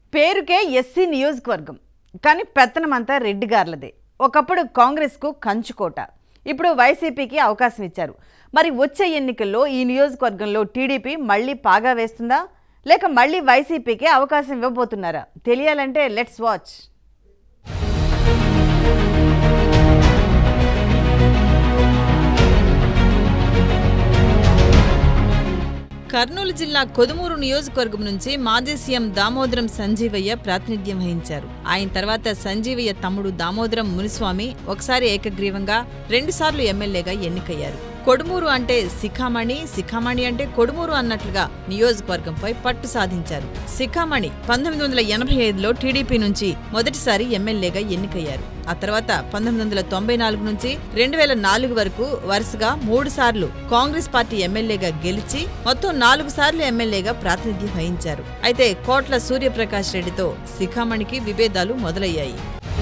పేరుకే ఎస్సీ నియోజకవర్గం కానీ పెత్తనమంతా రెడ్డి గార్లదే ఒకప్పుడు కాంగ్రెస్కు కంచుకోట ఇప్పుడు వైసీపీకి అవకాశం ఇచ్చారు మరి వచ్చే ఎన్నికల్లో ఈ నియోజకవర్గంలో టీడీపీ మళ్ళీ పాగా వేస్తుందా లేక మళ్ళీ వైసీపీకి అవకాశం ఇవ్వబోతున్నారా తెలియాలంటే లెట్స్ వాచ్ కర్నూలు జిల్లా కొదుమూరు నియోజకవర్గం నుంచి మాజీ సీఎం దామోదరం సంజీవయ్య ప్రాతినిధ్యం వహించారు ఆయన తర్వాత సంజీవయ్య తమ్ముడు దామోదరం మునిస్వామి ఒకసారి ఏకగ్రీవంగా రెండుసార్లు ఎమ్మెల్యేగా ఎన్నికయ్యారు కొడుమూరు అంటే శిఖామణి శిఖామణి అంటే కొడుమూరు అన్నట్లుగా నియోజకవర్గంపై పట్టు సాధించారు శిఖామణి పంతొమ్మిది వందల ఎనభై ఐదులో టీడీపీ నుంచి మొదటిసారి ఎమ్మెల్యేగా ఎన్నికయ్యారు ఆ తర్వాత పంతొమ్మిది వందల తొంభై నాలుగు నుంచి రెండు వేల నాలుగు వరకు వరుసగా మూడు సార్లు కాంగ్రెస్ పార్టీ ఎమ్మెల్యేగా గెలిచి మొత్తం నాలుగు సార్లు ఎమ్మెల్యేగా ప్రాతినిధ్యం వహించారు అయితే కోట్ల సూర్యప్రకాష్ రెడ్డితో శిఖామణికి విభేదాలు మొదలయ్యాయి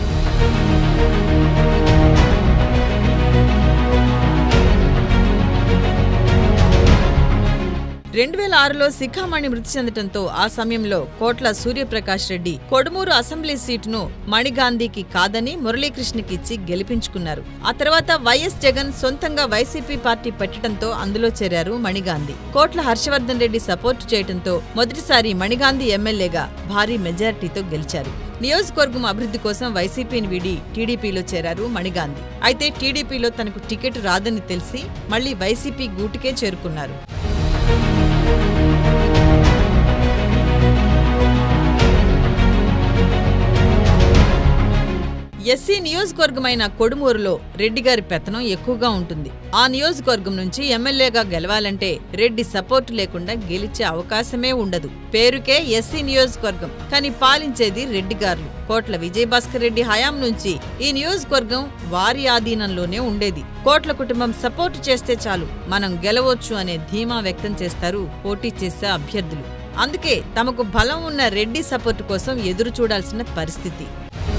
రెండు వేల ఆరులో శిఖామణి మృతి చెందటంతో ఆ సమయంలో కోట్ల సూర్యప్రకాష్ రెడ్డి కొడుమూరు అసెంబ్లీ సీటును మణిగాంధీకి కాదని మురళీకృష్ణకి ఇచ్చి గెలిపించుకున్నారు ఆ తర్వాత వైఎస్ జగన్ సొంతంగా వైసీపీ పార్టీ పెట్టడంతో అందులో చేరారు మణిగాంధీ కోట్ల హర్షవర్ధన్ రెడ్డి సపోర్టు చేయడంతో మొదటిసారి మణిగాంధీ ఎమ్మెల్యేగా భారీ మెజారిటీతో గెలిచారు నియోజకవర్గం అభివృద్ధి కోసం వైసీపీని వీడి టీడీపీలో చేరారు మణిగాంధీ అయితే టీడీపీలో తనకు టికెట్ రాదని తెలిసి మళ్లీ వైసీపీ గూటికే చేరుకున్నారు ఎస్సీ నియోజకవర్గమైన కొడుమూరులో రెడ్డి గారి పెత్తనం ఎక్కువగా ఉంటుంది ఆ నియోజకవర్గం నుంచి ఎమ్మెల్యేగా గెలవాలంటే రెడ్డి సపోర్టు లేకుండా గెలిచే అవకాశమే ఉండదు పేరుకే ఎస్సీ నియోజకవర్గం కానీ పాలించేది రెడ్డి గారులు కోట్ల విజయభాస్కర్ రెడ్డి హయాం నుంచి ఈ నియోజకవర్గం వారి ఆధీనంలోనే ఉండేది కోట్ల కుటుంబం సపోర్టు చేస్తే చాలు మనం గెలవచ్చు అనే ధీమా వ్యక్తం చేస్తారు పోటీ చేసే అభ్యర్థులు అందుకే తమకు బలం ఉన్న రెడ్డి సపోర్టు కోసం ఎదురు చూడాల్సిన పరిస్థితి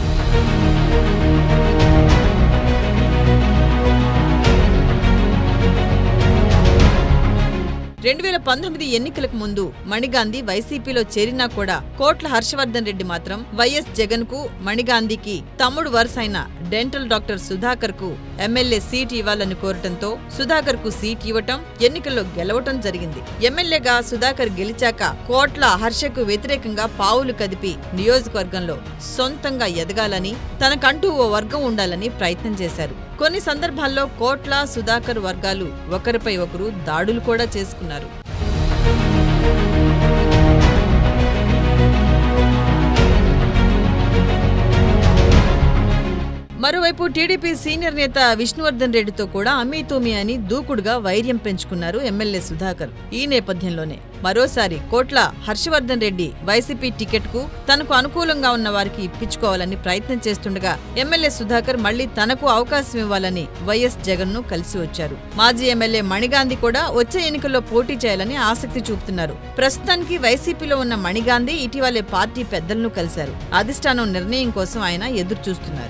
రెండు వేల పంతొమ్మిది ఎన్నికలకు ముందు మణిగాంధీ వైసీపీలో చేరినా కూడా కోట్ల హర్షవర్ధన్ రెడ్డి మాత్రం వైఎస్ జగన్ కు మణిగాంధీకి తమ్ముడు వరుసైన డెంటల్ డాక్టర్ సుధాకర్ కు ఎమ్మెల్యే సీట్ ఇవ్వాలని కోరటంతో సుధాకర్ కు సీట్ ఇవ్వటం ఎన్నికల్లో గెలవటం జరిగింది ఎమ్మెల్యేగా సుధాకర్ గెలిచాక కోట్ల హర్షకు వ్యతిరేకంగా పావులు కదిపి నియోజకవర్గంలో సొంతంగా ఎదగాలని తనకంటూ ఓ వర్గం ఉండాలని ప్రయత్నం చేశారు కొన్ని సందర్భాల్లో కోట్ల సుధాకర్ వర్గాలు ఒకరిపై ఒకరు దాడులు కూడా చేసుకున్నారు మరోవైపు టీడీపీ సీనియర్ నేత విష్ణువర్ధన్ రెడ్డితో కూడా అమీతూమి అని దూకుడుగా వైర్యం పెంచుకున్నారు ఎమ్మెల్యే సుధాకర్ ఈ నేపథ్యంలోనే మరోసారి కోట్ల హర్షవర్ధన్ రెడ్డి వైసీపీ టికెట్ కు తనకు అనుకూలంగా ఉన్న వారికి ఇప్పించుకోవాలని ప్రయత్నం చేస్తుండగా ఎమ్మెల్యే సుధాకర్ మళ్లీ తనకు అవకాశం ఇవ్వాలని వైఎస్ జగన్ ను కలిసి వచ్చారు మాజీ ఎమ్మెల్యే మణిగాంధీ కూడా వచ్చే ఎన్నికల్లో పోటీ చేయాలని ఆసక్తి చూపుతున్నారు ప్రస్తుతానికి వైసీపీలో ఉన్న మణిగాంధీ ఇటీవలే పార్టీ పెద్దలను కలిశారు అధిష్టానం నిర్ణయం కోసం ఆయన ఎదురు చూస్తున్నారు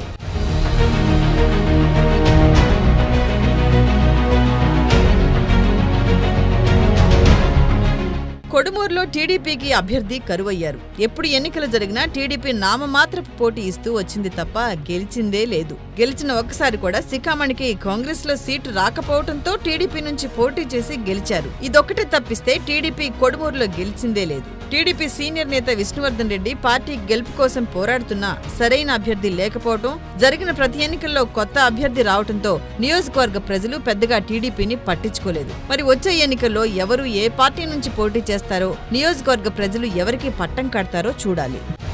కొడుమూరులో టీడీపీకి అభ్యర్థి కరువయ్యారు ఎప్పుడు ఎన్నికలు జరిగినా టీడీపీ నామమాత్రపు పోటీ ఇస్తూ వచ్చింది తప్ప గెలిచిందే లేదు గెలిచిన ఒక్కసారి కూడా సికామణికి కాంగ్రెస్ లో సీటు రాకపోవడంతో టీడీపీ నుంచి పోటీ చేసి గెలిచారు ఇదొక్కటే తప్పిస్తే టీడీపీ కొడుమూరులో గెలిచిందే లేదు టీడీపీ సీనియర్ నేత విష్ణువర్ధన్ రెడ్డి పార్టీ గెలుపు కోసం పోరాడుతున్నా సరైన అభ్యర్థి లేకపోవడం జరిగిన ప్రతి ఎన్నికల్లో కొత్త అభ్యర్థి రావడంతో నియోజకవర్గ ప్రజలు పెద్దగా టీడీపీని పట్టించుకోలేదు మరి వచ్చే ఎన్నికల్లో ఎవరు ఏ పార్టీ నుంచి పోటీ చేస్తారో నియోజకవర్గ ప్రజలు ఎవరికి పట్టం కడతారో చూడాలి